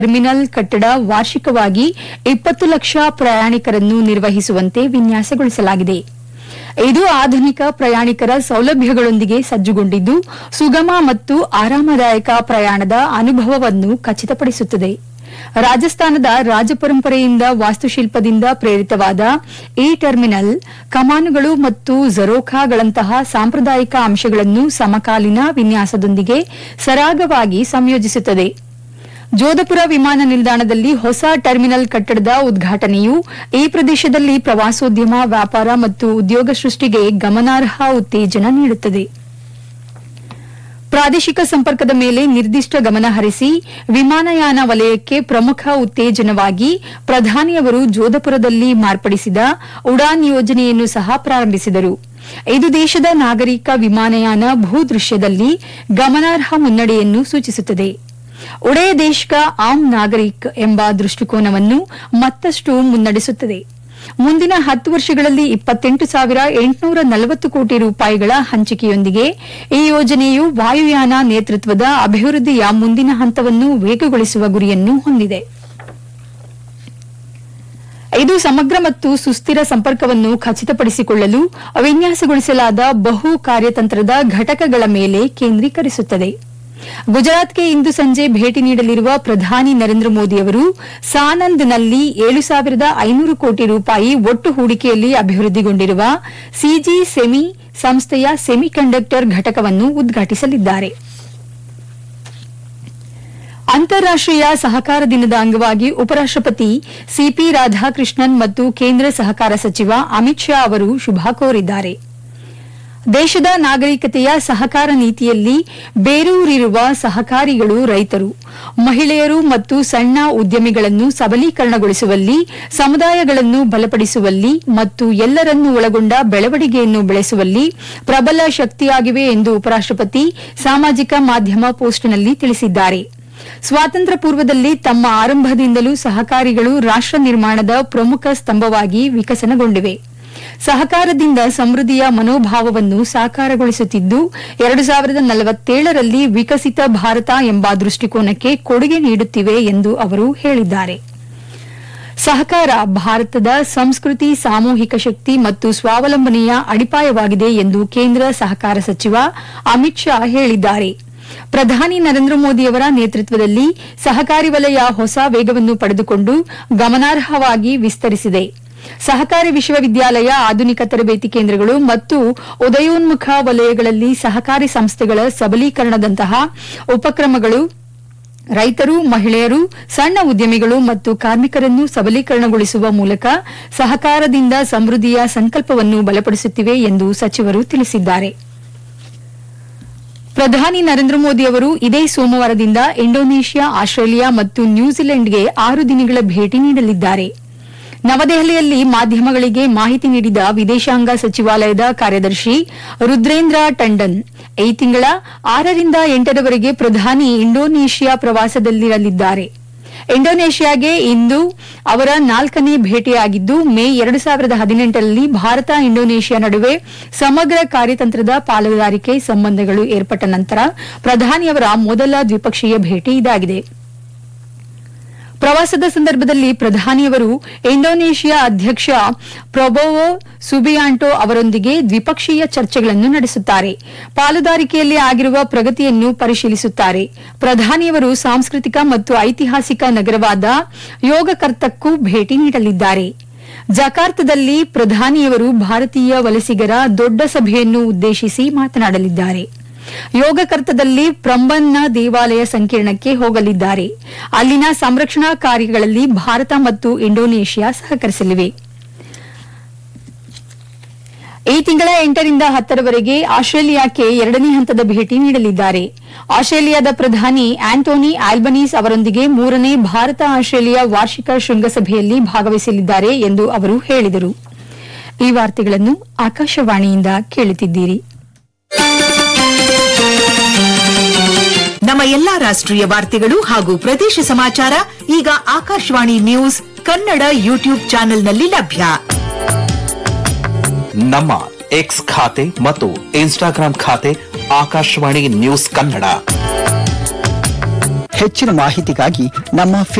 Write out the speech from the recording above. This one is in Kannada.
ಟರ್ಮಿನಲ್ ಕಟ್ಟಡ ವಾರ್ಷಿಕವಾಗಿ ಇಪ್ಪತ್ತು ಲಕ್ಷ ಪ್ರಯಾಣಿಕರನ್ನು ನಿರ್ವಹಿಸುವಂತೆ ವಿನ್ಯಾಸಗೊಳಿಸಲಾಗಿದೆ ಇದು ಆಧುನಿಕ ಪ್ರಯಾಣಿಕರ ಸೌಲಭ್ಯಗಳೊಂದಿಗೆ ಸಜ್ಜುಗೊಂಡಿದ್ದು ಸುಗಮ ಮತ್ತು ಆರಾಮದಾಯಕ ಪ್ರಯಾಣದ ಅನುಭವವನ್ನು ಖಚಿತಪಡಿಸುತ್ತದೆ ರಾಜಸ್ಥಾನದ ರಾಜಪರಂಪರೆಯಿಂದ ವಾಸ್ತುಶಿಲ್ಪದಿಂದ ಪ್ರೇರಿತವಾದ ಈ ಟರ್ಮಿನಲ್ ಕಮಾನುಗಳು ಮತ್ತು ಝರೋಖಾಗಳಂತಹ ಸಾಂಪ್ರದಾಯಿಕ ಅಂಶಗಳನ್ನು ಸಮಕಾಲೀನ ವಿನ್ಯಾಸದೊಂದಿಗೆ ಸರಾಗವಾಗಿ ಸಂಯೋಜಿಸುತ್ತದೆ ಜೋಧಪುರ ವಿಮಾನ ನಿಲ್ದಾಣದಲ್ಲಿ ಹೊಸ ಟರ್ಮಿನಲ್ ಕಟ್ಟಡದ ಉದ್ಘಾಟನೆಯು ಈ ಪ್ರದೇಶದಲ್ಲಿ ಪ್ರವಾಸೋದ್ಯಮ ವ್ಯಾಪಾರ ಮತ್ತು ಉದ್ಯೋಗ ಸೃಷ್ಟಿಗೆ ಗಮನಾರ್ಹ ಉತ್ತೇಜನ ನೀಡುತ್ತದೆ ಪ್ರಾದೇಶಿಕ ಸಂಪರ್ಕದ ಮೇಲೆ ನಿರ್ದಿಷ್ಟ ಗಮನ ಹರಿಸಿ ವಿಮಾನಯಾನ ವಲಯಕ್ಕೆ ಪ್ರಮುಖ ಉತ್ತೇಜನವಾಗಿ ಪ್ರಧಾನಿಯವರು ಜೋಧಪುರದಲ್ಲಿ ಮಾರ್ಪಡಿಸಿದ ಉಡಾನ್ ಯೋಜನೆಯನ್ನು ಸಹ ಪ್ರಾರಂಭಿಸಿದರು ಇದು ದೇಶದ ನಾಗರಿಕ ವಿಮಾನಯಾನ ಭೂದೃಶ್ಯದಲ್ಲಿ ಗಮನಾರ್ಹ ಮುನ್ನಡೆಯನ್ನು ಸೂಚಿಸುತ್ತದೆ ಉಡೇ ದೇಶ್ ಕಾ ಆಮ್ ನಾಗರಿಕ್ ಎಂಬ ದೃಷ್ಟಿಕೋನವನ್ನು ಮತ್ತಷ್ಟು ಮುನ್ನಡೆಸುತ್ತದೆ ಮುಂದಿನ ಹತ್ತು ವರ್ಷಗಳಲ್ಲಿ ಇಪ್ಪತ್ತೆಂಟು ಸಾವಿರ ಎಂಟುನೂರ ನಲವತ್ತು ಕೋಟಿ ರೂಪಾಯಿಗಳ ಹಂಚಿಕೆಯೊಂದಿಗೆ ಈ ಯೋಜನೆಯು ವಾಯುಯಾನ ನೇತೃತ್ವದ ಅಭಿವೃದ್ಧಿಯ ಮುಂದಿನ ಹಂತವನ್ನು ವೇಗಗೊಳಿಸುವ ಗುರಿಯನ್ನು ಹೊಂದಿದೆ ಇದು ಸಮಗ್ರ ಮತ್ತು ಸುಸ್ಥಿರ ಸಂಪರ್ಕವನ್ನು ಖಚಿತಪಡಿಸಿಕೊಳ್ಳಲು ವಿನ್ಯಾಸಗೊಳಿಸಲಾದ ಬಹು ಕಾರ್ಯತಂತ್ರದ ಘಟಕಗಳ ಮೇಲೆ ಕೇಂದ್ರೀಕರಿಸುತ್ತದೆ ಗುಜರಾತ್ಗೆ ಇಂದು ಸಂಜೆ ಭೇಟಿ ನೀಡಲಿರುವ ಪ್ರಧಾನಿ ನರೇಂದ್ರ ಮೋದಿ ಅವರು ಸಾನಂದ್ನಲ್ಲಿ ಏಳು ಸಾವಿರದ ಐನೂರು ಕೋಟಿ ರೂಪಾಯಿ ಒಟ್ಟು ಹೂಡಿಕೆಯಲ್ಲಿ ಅಭಿವೃದ್ಧಿಗೊಂಡಿರುವ ಸಿಜಿ ಸೆಮಿ ಸಂಸ್ಥೆಯ ಸೆಮಿಕಂಡಕ್ಟರ್ ಘಟಕವನ್ನು ಉದ್ಘಾಟಿಸಲಿದ್ದಾರೆ ಅಂತಾರಾಷ್ಟೀಯ ಸಹಕಾರ ದಿನದ ಅಂಗವಾಗಿ ಉಪರಾಷ್ಟಪತಿ ಸಿಪಿ ರಾಧಾಕೃಷ್ಣನ್ ಮತ್ತು ಕೇಂದ್ರ ಸಹಕಾರ ಸಚಿವ ಅಮಿತ್ ಶಾ ಅವರು ಶುಭ ಕೋರಿದ್ದಾರೆ ದೇಶದ ನಾಗರಿಕತೆಯ ಸಹಕಾರ ನೀತಿಯಲ್ಲಿ ಬೇರೂರಿರುವ ಸಹಕಾರಿಗಳು ರೈತರು ಮಹಿಳೆಯರು ಮತ್ತು ಸಣ್ಣ ಉದ್ಯಮಿಗಳನ್ನು ಸಬಲೀಕರಣಗೊಳಿಸುವಲ್ಲಿ ಸಮುದಾಯಗಳನ್ನು ಬಲಪಡಿಸುವಲ್ಲಿ ಮತ್ತು ಎಲ್ಲರನ್ನೂ ಒಳಗೊಂಡ ಬೆಳವಣಿಗೆಯನ್ನು ಬೆಳೆಸುವಲ್ಲಿ ಪ್ರಬಲ ಶಕ್ತಿಯಾಗಿವೆ ಎಂದು ಉಪರಾಷ್ಟಪತಿ ಸಾಮಾಜಿಕ ಮಾಧ್ಯಮ ಪೋಸ್ಟ್ನಲ್ಲಿ ತಿಳಿಸಿದ್ದಾರೆ ಸ್ವಾತಂತ್ರ್ಯ ಪೂರ್ವದಲ್ಲಿ ತಮ್ಮ ಆರಂಭದಿಂದಲೂ ಸಹಕಾರಿಗಳು ರಾಷ್ಟ ನಿರ್ಮಾಣದ ಪ್ರಮುಖ ಸ್ತಂಭವಾಗಿ ವಿಕಸನಗೊಂಡಿವೆ ಸಹಕಾರದಿಂದ ಸಮೃದ್ಧಿಯ ಮನೋಭಾವವನ್ನು ಸಾಕಾರಗೊಳಿಸುತ್ತಿದ್ದು ಎರಡು ಸಾವಿರದ ನಲವತ್ತೇಳರಲ್ಲಿ ವಿಕಸಿತ ಭಾರತ ಎಂಬ ದೃಷ್ಟಿಕೋನಕ್ಕೆ ಕೊಡುಗೆ ನೀಡುತ್ತಿವೆ ಎಂದು ಅವರು ಹೇಳಿದ್ದಾರೆ ಸಹಕಾರ ಭಾರತದ ಸಂಸ್ಕೃತಿ ಸಾಮೂಹಿಕ ಶಕ್ತಿ ಮತ್ತು ಸ್ವಾವಲಂಬನೆಯ ಅಡಿಪಾಯವಾಗಿದೆ ಎಂದು ಕೇಂದ್ರ ಸಹಕಾರ ಸಚಿವ ಅಮಿತ್ ಶಾ ಹೇಳಿದ್ದಾರೆ ಪ್ರಧಾನಿ ನರೇಂದ್ರ ಮೋದಿಯವರ ನೇತೃತ್ವದಲ್ಲಿ ಸಹಕಾರಿ ವಲಯ ಹೊಸ ವೇಗವನ್ನು ಪಡೆದುಕೊಂಡು ಗಮನಾರ್ಹವಾಗಿ ವಿಸ್ತರಿಸಿದೆ ಸಹಕಾರಿ ವಿಶ್ವವಿದ್ಯಾಲಯ ಆಧುನಿಕ ತರಬೇತಿ ಕೇಂದ್ರಗಳು ಮತ್ತು ಉದಯೋನ್ಮುಖ ವಲಯಗಳಲ್ಲಿ ಸಹಕಾರಿ ಸಂಸ್ಥೆಗಳ ಸಬಲೀಕರಣದಂತಹ ಉಪಕ್ರಮಗಳು ರೈತರು ಮಹಿಳೆಯರು ಸಣ್ಣ ಉದ್ಯಮಿಗಳು ಮತ್ತು ಕಾರ್ಮಿಕರನ್ನು ಸಬಲೀಕರಣಗೊಳಿಸುವ ಮೂಲಕ ಸಹಕಾರದಿಂದ ಸಮೃದ್ಧಿಯ ಸಂಕಲ್ಪವನ್ನು ಬಲಪಡಿಸುತ್ತಿವೆ ಎಂದು ಸಚಿವರು ತಿಳಿಸಿದ್ದಾರೆ ಪ್ರಧಾನಿ ನರೇಂದ್ರ ಮೋದಿ ಅವರು ಇದೇ ಸೋಮವಾರದಿಂದ ಇಂಡೋನೇಷ್ಯಾ ಆಸ್ಟ್ರೇಲಿಯಾ ಮತ್ತು ನ್ಯೂಜಿಲೆಂಡ್ಗೆ ಆರು ದಿನಗಳ ಭೇಟಿ ನೀಡಲಿದ್ದಾರೆ ನವದೆಹಲಿಯಲ್ಲಿ ಮಾಧ್ಯಮಗಳಿಗೆ ಮಾಹಿತಿ ನೀಡಿದ ವಿದೇಶಾಂಗ ಸಚಿವಾಲಯದ ಕಾರ್ಯದರ್ಶಿ ರುದ್ರೇಂದ್ರ ಟಂಡನ್ ಈ ತಿಂಗಳ ಆರರಿಂದ ಎಂಟರವರೆಗೆ ಪ್ರಧಾನಿ ಇಂಡೋನೇಷ್ಯಾ ಪ್ರವಾಸದಲ್ಲಿರಲಿದ್ದಾರೆ ಇಂಡೋನೇಷ್ಯಾಗೆ ಇಂದು ಅವರ ನಾಲ್ಕನೇ ಭೇಟಿಯಾಗಿದ್ದು ಮೇ ಎರಡು ಸಾವಿರದ ಹದಿನೆಂಟರಲ್ಲಿ ಭಾರತ ಇಂಡೋನೇಷ್ಯಾ ನಡುವೆ ಸಮಗ್ರ ಕಾರ್ಯತಂತ್ರದ ಪಾಲುದಾರಿಕೆ ಸಂಬಂಧಗಳು ಏರ್ಪಟ್ಟ ನಂತರ ಪ್ರಧಾನಿಯವರ ಮೊದಲ ದ್ವಿಪಕ್ಷೀಯ ಭೇಟಿ ಇದಾಗಿದೆ ಪ್ರವಾಸದ ಸಂದರ್ಭದಲ್ಲಿ ಪ್ರಧಾನಿಯವರು ಇಂಡೋನೇಷ್ಯಾ ಅಧ್ಯಕ್ಷ ಪ್ರೊಬೋವೋ ಸುಬಿಯಾಂಟೋ ಅವರೊಂದಿಗೆ ದ್ವಿಪಕ್ಷೀಯ ಚರ್ಚೆಗಳನ್ನು ನಡೆಸುತ್ತಾರೆ ಪಾಲುದಾರಿಕೆಯಲ್ಲಿ ಆಗಿರುವ ಪ್ರಗತಿಯನ್ನು ಪರಿಶೀಲಿಸುತ್ತಾರೆ ಪ್ರಧಾನಿಯವರು ಸಾಂಸ್ಕೃತಿಕ ಮತ್ತು ಐತಿಹಾಸಿಕ ನಗರವಾದ ಯೋಗಕರ್ತಕ್ಕೂ ಭೇಟಿ ನೀಡಲಿದ್ದಾರೆ ಜಕಾರ್ತದಲ್ಲಿ ಪ್ರಧಾನಿಯವರು ಭಾರತೀಯ ವಲಸಿಗರ ದೊಡ್ಡ ಸಭೆಯನ್ನು ಉದ್ದೇಶಿಸಿ ಮಾತನಾಡಲಿದ್ದಾರೆ ಯೋಗಕರ್ತದಲ್ಲಿ ಪ್ರಂಬನ್ನ ದೇವಾಲಯ ಸಂಕೀರ್ಣಕ್ಕೆ ಹೋಗಲಿದ್ದಾರೆ ಅಲ್ಲಿನ ಸಂರಕ್ಷಣಾ ಕಾರ್ಯಗಳಲ್ಲಿ ಭಾರತ ಮತ್ತು ಇಂಡೋನೇಷ್ಯಾ ಸಹಕರಿಸಲಿವೆ ಈ ತಿಂಗಳ ಎಂಟರಿಂದ ಹತ್ತರವರೆಗೆ ಆಸ್ಟ್ರೇಲಿಯಾಕ್ಕೆ ಎರಡನೇ ಹಂತದ ಭೇಟಿ ನೀಡಲಿದ್ದಾರೆ ಆಸ್ಟ್ರೇಲಿಯಾದ ಪ್ರಧಾನಿ ಆಂಟೋನಿ ಆಲ್ಬನೀಸ್ ಅವರೊಂದಿಗೆ ಮೂರನೇ ಭಾರತ ಆಸ್ಟ್ರೇಲಿಯಾ ವಾರ್ಷಿಕ ಶೃಂಗಸಭೆಯಲ್ಲಿ ಭಾಗವಹಿಸಲಿದ್ದಾರೆ ಎಂದು ಅವರು ಹೇಳಿದರು ಈ ವಾರ್ತೆಗಳನ್ನು ಆಕಾಶವಾಣಿಯಿಂದ ಕೇಳುತ್ತಿದ್ದೀರಿ ನಮ್ಮ ಎಲ್ಲಾ ರಾಷ್ಟ್ರೀಯ ವಾರ್ತೆಗಳು ಹಾಗೂ ಪ್ರದೇಶ ಸಮಾಚಾರ ಈಗ ಆಕಾಶವಾಣಿ ನ್ಯೂಸ್ ಕನ್ನಡ ಯೂಟ್ಯೂಬ್ ಚಾನೆಲ್ನಲ್ಲಿ ಲಭ್ಯ ನಮ್ಮ ಎಕ್ಸ್ ಖಾತೆ ಮತ್ತು ಇನ್ಸ್ಟಾಗ್ರಾಂ ಖಾತೆ ಆಕಾಶವಾಣಿ ನ್ಯೂಸ್ ಕನ್ನಡ ಹೆಚ್ಚಿನ ಮಾಹಿತಿಗಾಗಿ ನಮ್ಮ